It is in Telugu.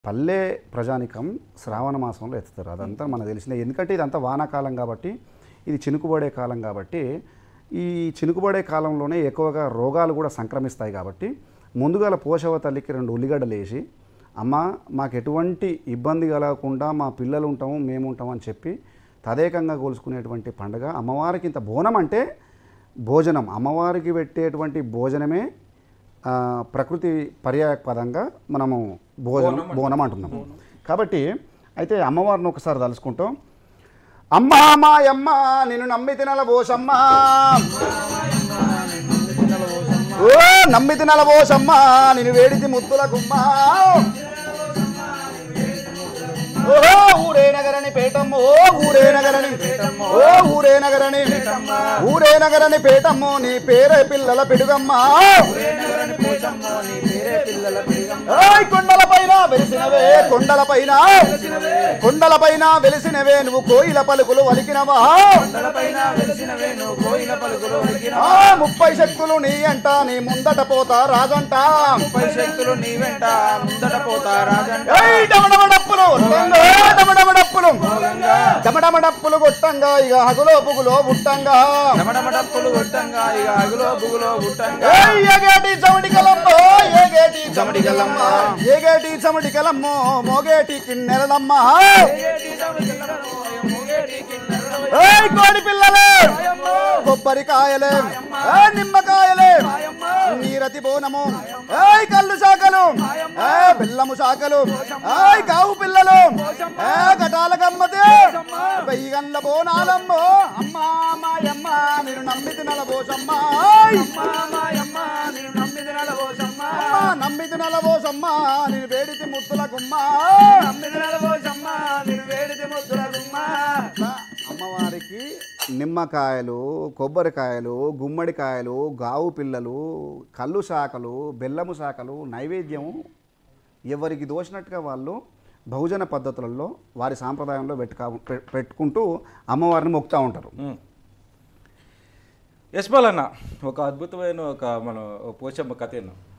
పల్లె ప్రజానికం శ్రావణ మాసంలో ఎత్తుతారు అదంతా మనకు తెలిసిందే ఎందుకంటే ఇదంతా వానాకాలం కాబట్టి ఇది చినుకుబడే కాలం కాబట్టి ఈ చినుకుబడే కాలంలోనే ఎక్కువగా రోగాలు కూడా సంక్రమిస్తాయి కాబట్టి ముందుగాల పోషవ తల్లికి రెండు ఉల్లిగడ్డలు వేసి అమ్మ మాకు ఎటువంటి ఇబ్బంది కలగకుండా మా పిల్లలు ఉంటాము మేము ఉంటాము అని చెప్పి తదేకంగా కోల్చుకునేటువంటి పండుగ అమ్మవారికి ఇంత బోనం అంటే భోజనం అమ్మవారికి పెట్టేటువంటి భోజనమే ఆ, ప్రకృతి పర్యాయ పదంగా మనము భోజనం బోనం అంటున్నాము కాబట్టి అయితే అమ్మవారిని ఒకసారి తలుచుకుంటాం అమ్మా మాయమ్మ నిన్ను నమ్మి తినల బోసమ్మ ఓ నమ్మి తినల బోసమ్మ నిన్ను వేడిది ముద్దుల గుమ్మ ఓ ఊరే నగరని పేటమ్మ ఓ ఊరే నగరని ఓ ఊరే నగరని ఊరే నగరని పేటమ్మ నీ పేరే పిల్లల పిడుగమ్మ ఓయ్ కొండల పైన వెలిసినవే కొండల పైన కొండల పైన వెలిసినవే నువ్వు కోయిల పలుకులు వలికినవా ఆ ముప్పై శక్తులు నీ అంట నీ ముందట పోతా రాజంట శక్తులు నీ వెంట ముందట పోతా రాజంట ఏయ్ డమడమడప్పులు కొట్టంగా, డమడమడప్పులు డమడమడప్పులు కొట్టంగా ఇక హగులో పుగులో పుట్టంగా డమడమడప్పులు కొట్టంగా ఇక అగులో బుగులో గుట్టంగా ఏయ్ ఏగేటి చమటికలమ్మో ఏగేటి చమటికలమ్మ. ఏగేటి చమటికలమ్మో మోగేటి కిన్నెరలమ్మ ఏయ్ కోడి పిల్లలే కొబ్బరికాయలే ఏయ్ నిమ్మకాయలే నీరతి బోనము ఏయ్ కళ్ళు శాఖలు ఏయ్ బెల్లము శాఖలు ఏయ్ కావు పిల్లలు ఏ కటాల గమ్మతే వెయ్యి గండ్ల బోనాలమ్మో అమ్మా మాయమ్మ నేను నమ్మితి నలబోసమ్మ అమ్మా నమ్మితి నలబోసమ్మ నేను వేడితి ముద్దుల గుమ్మ అమ్మవారికి నిమ్మకాయలు కొబ్బరికాయలు గుమ్మడికాయలు గావు పిల్లలు కళ్ళు శాఖలు బెల్లము శాఖలు నైవేద్యం ఎవరికి దోచినట్టుగా వాళ్ళు బహుజన పద్ధతులలో వారి సాంప్రదాయంలో పెట్టుకా పె- పెట్టుకుంటూ అమ్మవారిని మొక్కుతూ ఉంటారు యశ్పాల్ అన్న ఒక అద్భుతమైన ఒక మన పోచమ్మ కథ విన్నాం